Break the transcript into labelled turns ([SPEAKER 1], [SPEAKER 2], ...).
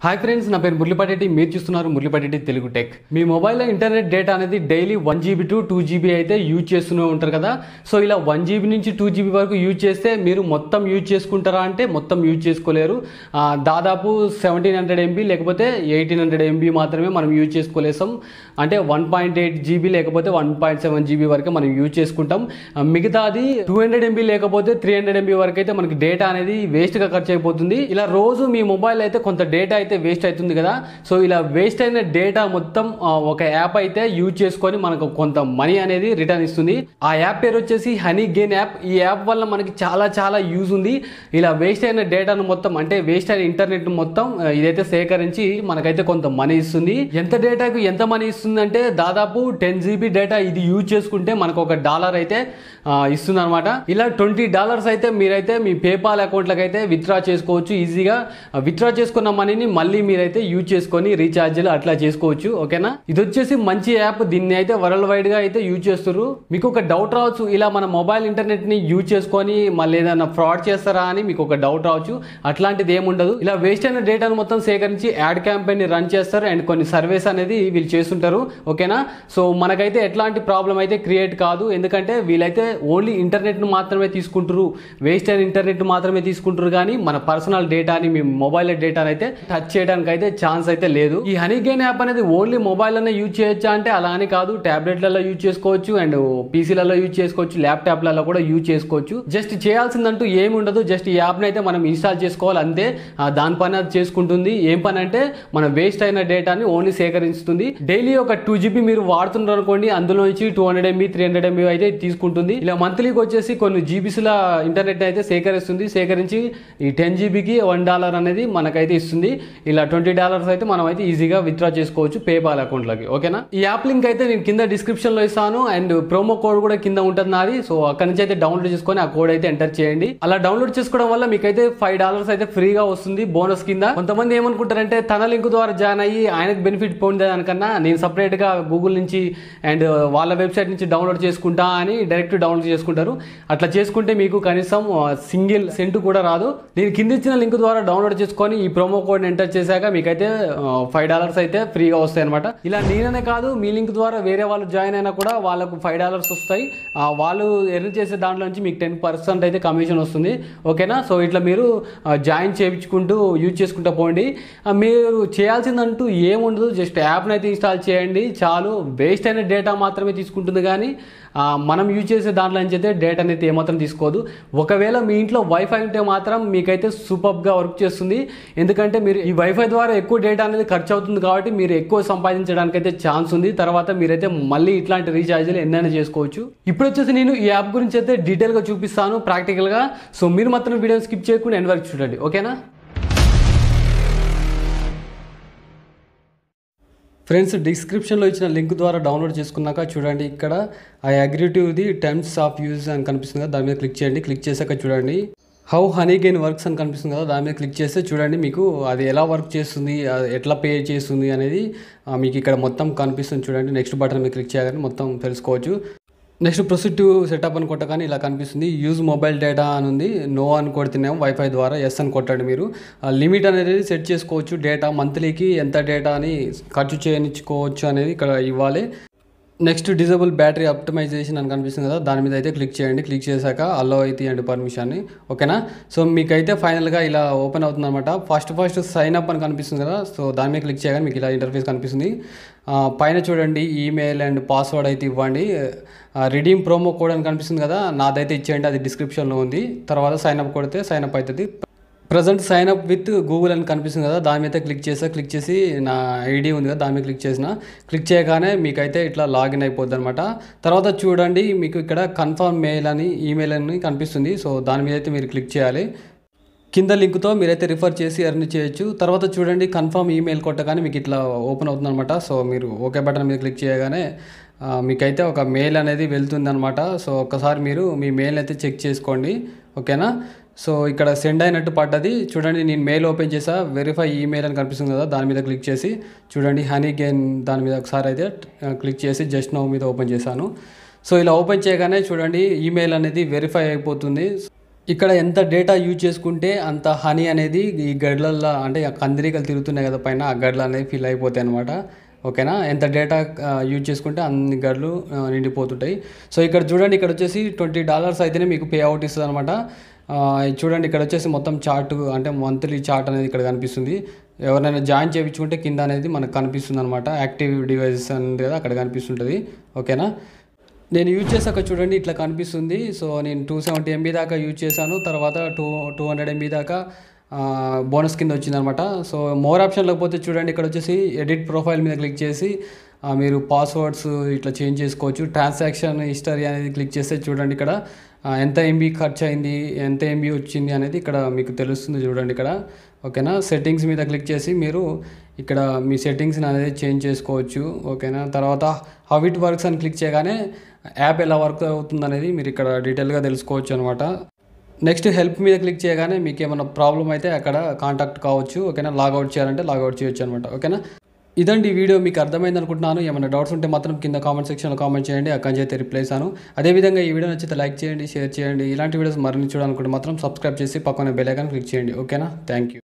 [SPEAKER 1] hi friends నా పేరు మురళిపాటి మీరు చూస్తున్నారు మురళిపాటి తెలుగు టెక్ మీ మొబైల్లో ఇంటర్నెట్ డేటా అనేది daily one GB to two GB అయితే యూజ్ చేస్తూనే ఉంటారు కదా సో ఇలా వన్ జీబీ నుంచి టూ జీబీ వరకు యూజ్ చేస్తే మీరు మొత్తం యూజ్ చేసుకుంటారా అంటే మొత్తం యూజ్ చేసుకోలేరు ఆ, దాదాపు సెవెంటీన్ హండ్రెడ్ ఎంబీ లేకపోతే ఎయిటీన్ హండ్రెడ్ ఎంబీ మాత్రమే మనం యూజ్ చేసుకోలేసాం అంటే వన్ పాయింట్ ఎయిట్ జీబీ లేకపోతే వన్ పాయింట్ సెవెన్ జీబీ వరకే మనం యూజ్ చేసుకుంటాం ఆ, మిగతాది టూ హండ్రెడ్ ఎంబీ లేకపోతే త్రీ హండ్రెడ్ ఎంబీ వరకు అయితే మనకి డేటా అనేది వేస్ట్గా ఖర్చు అయిపోతుంది ఇలా రోజు మీ మొబైల్ అయితే కొంత డేటా అయితే వేస్ట్ అవుతుంది కదా సో ఇలా వేస్ట్ అయిన డేటా మొత్తం ఆ, ఒక యాప్ అయితే యూజ్ చేసుకొని మనకు కొంత మనీ అనేది రిటర్న్ ఇస్తుంది ఆ యాప్ పేరు వచ్చేసి హనీ గెయిన్ యాప్ ఈ యాప్ వల్ల మనకి చాలా చాలా యూజ్ ఉంది ఇలా వేస్ట్ అయిన డేటాను మొత్తం అంటే వేస్ట్ అయిన ఇంటర్నెట్ మొత్తం ఆ, ఇదైతే సేకరించి మనకైతే కొంత మనీ ఇస్తుంది ఎంత డేటాకు ఎంత మనీ ఇస్తుంది అంటే దాదాపు టెన్ జీబీ డేటా ఇది యూజ్ చేసుకుంటే మనకు ఒక డాలర్ అయితే ఇస్తుంది అనమాట ఇలా ట్వంటీ డాలర్స్ అయితే మీరైతే మీ పేపాల్ అకౌంట్లకు అయితే విత్డ్రా చేసుకోవచ్చు ఈజీగా విత్డ్రా చేసుకున్న మనీని మళ్ళీ మీరైతే యూజ్ చేసుకొని రీఛార్జ్లు అట్లా చేసుకోవచ్చు ఓకేనా ఇది వచ్చేసి మంచి యాప్ దీన్ని అయితే వరల్డ్ వైడ్ గా అయితే యూజ్ చేస్తారు మీకు ఒక డౌట్ రావచ్చు ఇలా మన మొబైల్ ఇంటర్నెట్ ని యూజ్ చేసుకొని మళ్ళీ ఏదైనా ఫ్రాడ్ చేస్తారా అని మీకు ఒక డౌట్ రావచ్చు అట్లాంటిది ఏముండదు ఇలా వేస్ట్ అయిన డేటాను మొత్తం సేకరించి యాడ్ క్యాంపెయిన్ ని రన్ చేస్తారు అండ్ కొన్ని సర్వేస్ అనేది వీళ్ళు చేస్తుంటారు ఓకేనా సో మనకైతే ఎట్లాంటి ప్రాబ్లం అయితే క్రియేట్ కాదు ఎందుకంటే వీళ్ళైతే ఓన్లీ ఇంటర్నెట్ ను మాత్రమే తీసుకుంటారు వేస్ట్ అయిన ఇంటర్నెట్ మాత్రమే తీసుకుంటారు కానీ మన పర్సనల్ డేటాని మీ మొబైల్ డేటాని అయితే టచ్ చేయడానికి అయితే ఛాన్స్ అయితే లేదు ఈ హనీ గెయిన్ యాప్ అనేది ఓన్లీ మొబైల్ లోనే యూజ్ చేయొచ్చా అంటే అలా అని కాదు టాబ్లెట్లలో యూజ్ చేసుకోవచ్చు అండ్ పీసీలలో యూజ్ చేసుకోవచ్చు ల్యాప్టాప్లలో కూడా యూజ్ చేసుకోవచ్చు జస్ట్ చేయాల్సిందంటూ ఏమి ఉండదు జస్ట్ ఈ యాప్ని అయితే మనం ఇన్స్టాల్ చేసుకోవాలి అంతే ఆ, దాని పని అది చేసుకుంటుంది ఏం పని అంటే మన వేస్ట్ అయిన డేటాని ఓన్లీ సేకరిస్తుంది డైలీ ఒక టూ జీబీ మీరు వాడుతున్నారు అనుకోండి అందులో నుంచి two hundred MB three hundred MB అయితే తీసుకుంటుంది ఇలా మంత్లీకి వచ్చేసి కొన్ని జీబీస్ల ఇంటర్నెట్ అయితే సేకరిస్తుంది సేకరించి ఈ టెన్ జీబీకి వన్ డాలర్ అనేది మనకైతే ఇస్తుంది ఇలా ట్వంటీ డాలర్స్ అయితే మనం అయితే ఈజీగా విత్డ్రా చేసుకోవచ్చు పేపాల్ అకౌంట్లకి ఓకేనా ఈ యాప్ లింక్ అయితే నేను కింద డిస్క్రిప్షన్ లో ఇస్తాను అండ్ ప్రోమో కోడ్ కూడా కింద ఉంటుంది నాది సో అక్కడ నుంచి అయితే డౌన్లోడ్ చేసుకొని ఆ కోడ్ అయితే ఎంటర్ చేయండి అలా డౌన్లోడ్ చేసుకోవడం వల్ల మీకైతే ఫైవ్ డాలర్స్ అయితే ఫ్రీగా వస్తుంది బోనస్ కింద కొంతమంది ఏమనుకుంటారంటే తన లింక్ ద్వారా జాయిన్ అయ్యి ఆయనకు బెనిఫిట్ పొందే దానికన్నా నేను సపరేట్ గా గూగుల్ నుంచి అండ్ వాళ్ళ వెబ్సైట్ నుంచి డౌన్లోడ్ చేసుకుంటా అని డైరెక్ట్ డౌన్లోడ్ చేసుకుంటారు అట్లా చేసుకుంటే మీకు కనీసం సింగిల్ సెంట్ కూడా రాదు నేను కింద ఇచ్చిన లింక్ ద్వారా డౌన్లోడ్ చేసుకొని ఈ ప్రోమో కోడ్ ఎంటర్ చేశాక మీకైతే ఫైవ్ డాలర్స్ అయితే ఫ్రీగా వస్తాయి అనమాట ఇలా నేననే కాదు మీ లింక్ ద్వారా వేరే వాళ్ళు జాయిన్ అయినా కూడా వాళ్ళకు ఫైవ్ డాలర్స్ వస్తాయి ఆ, వాళ్ళు ఎర్న్ చేసే దాంట్లో నుంచి మీకు టెన్ పర్సెంట్ అయితే కమిషన్ వస్తుంది ఓకేనా సో ఇట్లా మీరు జాయిన్ చేయించుకుంటూ యూజ్ చేసుకుంటూ పోండి ఆ, మీరు చేయాల్సిందంటూ ఏముండదు జస్ట్ యాప్ని అయితే ఇన్స్టాల్ చేయండి చాలు వేస్ట్ అయిన డేటా మాత్రమే తీసుకుంటుంది కానీ ఆ, మనం యూజ్ చేసే దాంట్లో నుంచి అయితే డేటా అయితే ఏమాత్రం తీసుకోదు ఒకవేళ మీ ఇంట్లో వైఫై ఉంటే మాత్రం మీకైతే సూపర్గా వర్క్ చేస్తుంది ఎందుకంటే మీరు ఈ వైఫై ద్వారా ఎక్కువ డేటా అనేది ఖర్చు అవుతుంది కాబట్టి మీరు ఎక్కువ సంపాదించడానికి అయితే ఛాన్స్ ఉంది తర్వాత మీరైతే మళ్ళీ ఇట్లాంటి రీఛార్జ్లు ఎన్నైనా చేసుకోవచ్చు ఇప్పుడు వచ్చేసి నేను ఈ యాప్ గురించి అయితే డీటెయిల్గా చూపిస్తాను ప్రాక్టికల్గా సో మీరు మాత్రం వీడియో స్కిప్ చేయకుండా ఎండ్ వరకు చూడండి ఓకేనా ఫ్రెండ్స్ డిస్క్రిప్షన్లో ఇచ్చిన లింక్ ద్వారా డౌన్లోడ్ చేసుకున్నాక చూడండి ఇక్కడ I agree to the terms of use అని కనిపిస్తుంది కదా దాని మీద క్లిక్ చేయండి క్లిక్ చేశాక చూడండి హౌ హనీ గెయిన్ వర్క్స్ అని కనిపిస్తుంది కదా దాని మీద క్లిక్ చేస్తే చూడండి మీకు అది ఎలా వర్క్ చేస్తుంది ఆ, ఎట్లా పే చేస్తుంది అనేది ఆ, మీకు ఇక్కడ మొత్తం కనిపిస్తుంది చూడండి నెక్స్ట్ బటన్ మీద క్లిక్ చేయగానే మొత్తం తెలుసుకోవచ్చు నెక్స్ట్ ప్రొసీడ్ టు సెటప్ అని కొట్టగానే ఇలా కనిపిస్తుంది యూజ్ మొబైల్ డేటా అని ఉంది నో అని కొడుతున్నాము వైఫై ద్వారా ఎస్ అని కొట్టండి మీరు లిమిట్ అనేది సెట్ చేసుకోవచ్చు డేటా మంత్లీకి ఎంత డేటా అని ఖర్చు చేయనిచ్చుకోవచ్చు అనేది ఇక్కడ ఇవ్వాలి నెక్స్ట్ డిజబుల్ బ్యాటరీ ఆప్టిమైజేషన్ అని కనిపిస్తుంది కదా దాని మీద అయితే క్లిక్ చేయండి క్లిక్ చేశాక అల్లో అయితే అండి పర్మిషన్ని ఓకేనా సో మీకైతే ఫైనల్గా ఇలా ఓపెన్ అవుతుంది అనమాట ఫస్ట్ ఫస్ట్ సైన్ అప్ అని కనిపిస్తుంది కదా సో దాని మీద క్లిక్ చేయగానే మీకు ఇలా ఇంటర్ఫేస్ కనిపిస్తుంది ఆ, పైన చూడండి ఈమెయిల్ అండ్ పాస్వర్డ్ అయితే ఇవ్వండి రిడీమ్ ప్రోమో కోడ్ అని కనిపిస్తుంది కదా నాదైతే ఇచ్చేయండి అది డిస్క్రిప్షన్లో ఉంది తర్వాత సైన్ అప్ కొడితే సైన్ అప్ అవుతుంది present sign up with Google అని కనిపిస్తుంది కదా దాని మీద క్లిక్ చేసా క్లిక్ చేసి నా ఐడి ఉంది కదా దాని మీద క్లిక్ చేసిన క్లిక్ చేయగానే మీకైతే ఇట్లా లాగిన్ అయిపోద్ది అనమాట తర్వాత చూడండి మీకు ఇక్కడ కన్ఫర్మ్ మెయిల్ అని ఈమెయిల్ అని కనిపిస్తుంది సో దాని మీద అయితే మీరు క్లిక్ చేయాలి కింద లింక్తో మీరైతే రిఫర్ చేసి ఎర్న్ చేయొచ్చు తర్వాత చూడండి కన్ఫర్మ్ ఈమెయిల్ కొట్టగానే మీకు ఇట్లా ఓపెన్ అవుతుంది అనమాట సో మీరు ఓకే బటన్ మీద క్లిక్ చేయగానే ఆ, మీకైతే ఒక మెయిల్ అనేది వెళ్తుంది అనమాట సో ఒకసారి మీరు మీ మెయిల్ అయితే చెక్ చేసుకోండి ఓకేనా సో ఇక్కడ సెండ్ అయినట్టు పడ్డది చూడండి నేను మెయిల్ ఓపెన్ చేసా వెరిఫై ఈమెయిల్ అని కనిపిస్తుంది కదా దాని మీద క్లిక్ చేసి చూడండి హనీ గెయిన్ దాని మీద ఒకసారి అయితే క్లిక్ చేసి జస్ట్ నౌ మీద ఓపెన్ చేశాను సో ఇలా ఓపెన్ చేయగానే చూడండి ఈమెయిల్ అనేది వెరిఫై అయిపోతుంది ఇక్కడ ఎంత డేటా యూజ్ చేసుకుంటే అంత హనీ అనేది ఈ గడ్లల్లో అంటే ఆ కందిరీగలు తిరుగుతున్నాయి కదా పైన ఆ గడ్లు అనేది ఫిల్ అయిపోతాయి అనమాట ఓకేనా ఎంత డేటా యూజ్ చేసుకుంటే అన్ని గడ్లు ఆ, నిండిపోతుంటాయి సో ఇక్కడ చూడండి ఇక్కడ వచ్చేసి ట్వంటీ డాలర్స్ అయితేనే మీకు పే అవుట్ ఇస్తుంది అనమాట చూడండి ఇక్కడ వచ్చేసి మొత్తం చార్ట్ అంటే మంత్లీ చార్ట్ అనేది ఇక్కడ కనిపిస్తుంది ఎవరైనా జాయిన్ చేయించుకుంటే కింద అనేది మనకు కనిపిస్తుంది అనమాట యాక్టివ్ డివైసెస్ అనేది కదా అక్కడ కనిపిస్తుంటుంది ఓకేనా నేను యూజ్ చేశాక చూడండి ఇట్లా కనిపిస్తుంది సో నేను టూ సెవెంటీ ఎంబీ దాకా యూజ్ చేశాను తర్వాత టూ టూ హండ్రెడ్ ఎంబీ దాకా బోనస్ కింద వచ్చిందనమాట సో మోర్ ఆప్షన్లోకి పోతే చూడండి ఇక్కడ వచ్చేసి ఎడిట్ ప్రొఫైల్ మీద క్లిక్ చేసి ఆ, మీరు పాస్వర్డ్స్ ఇట్లా చేంజ్ చేసుకోవచ్చు ట్రాన్సాక్షన్ హిస్టరీ అనేది క్లిక్ చేస్తే చూడండి ఇక్కడ ఆ, ఎంత ఎంబీ ఖర్చు అయింది ఎంత ఎంబీ వచ్చింది అనేది ఇక్కడ మీకు తెలుస్తుంది చూడండి ఇక్కడ ఓకేనా సెట్టింగ్స్ మీద క్లిక్ చేసి మీరు ఇక్కడ మీ సెట్టింగ్స్ని అనేది చేంజ్ చేసుకోవచ్చు ఓకేనా తర్వాత హౌ ఇట్ వర్క్స్ అని క్లిక్ చేయగానే యాప్ ఎలా వర్క్ అవుతుంది అనేది మీరు ఇక్కడ డీటెయిల్గా తెలుసుకోవచ్చు అనమాట నెక్స్ట్ హెల్ప్ మీద క్లిక్ చేయగానే మీకు ఏమైనా ప్రాబ్లం అయితే అక్కడ కాంటాక్ట్ కావచ్చు ఓకేనా లాగౌట్ చేయాలంటే లాగౌట్ చేయొచ్చు అనమాట ఓకేనా ఇదండి ఈ వీడియో మీకు అర్థమైంది అనుకుంటున్నాను ఏమైనా డౌట్స్ ఉంటే మాత్రం కింద కామెంట్ సెక్షన్లో కామెంట్ చేయండి అక్కడి నుంచి అయితే రిప్లై ఇస్తాను అదేవిధంగా ఈ వీడియో నచ్చితే లైక్ చేయండి షేర్ చేయండి ఇలాంటి వీడియోస్ మరిన్ని చూడాలనుకుంటే మాత్రం సబ్స్క్రైబ్ చేసి పక్కన బెల్ ఐకాన్ క్లిక్ చేయండి ఓకేనా థ్యాంక్ యూ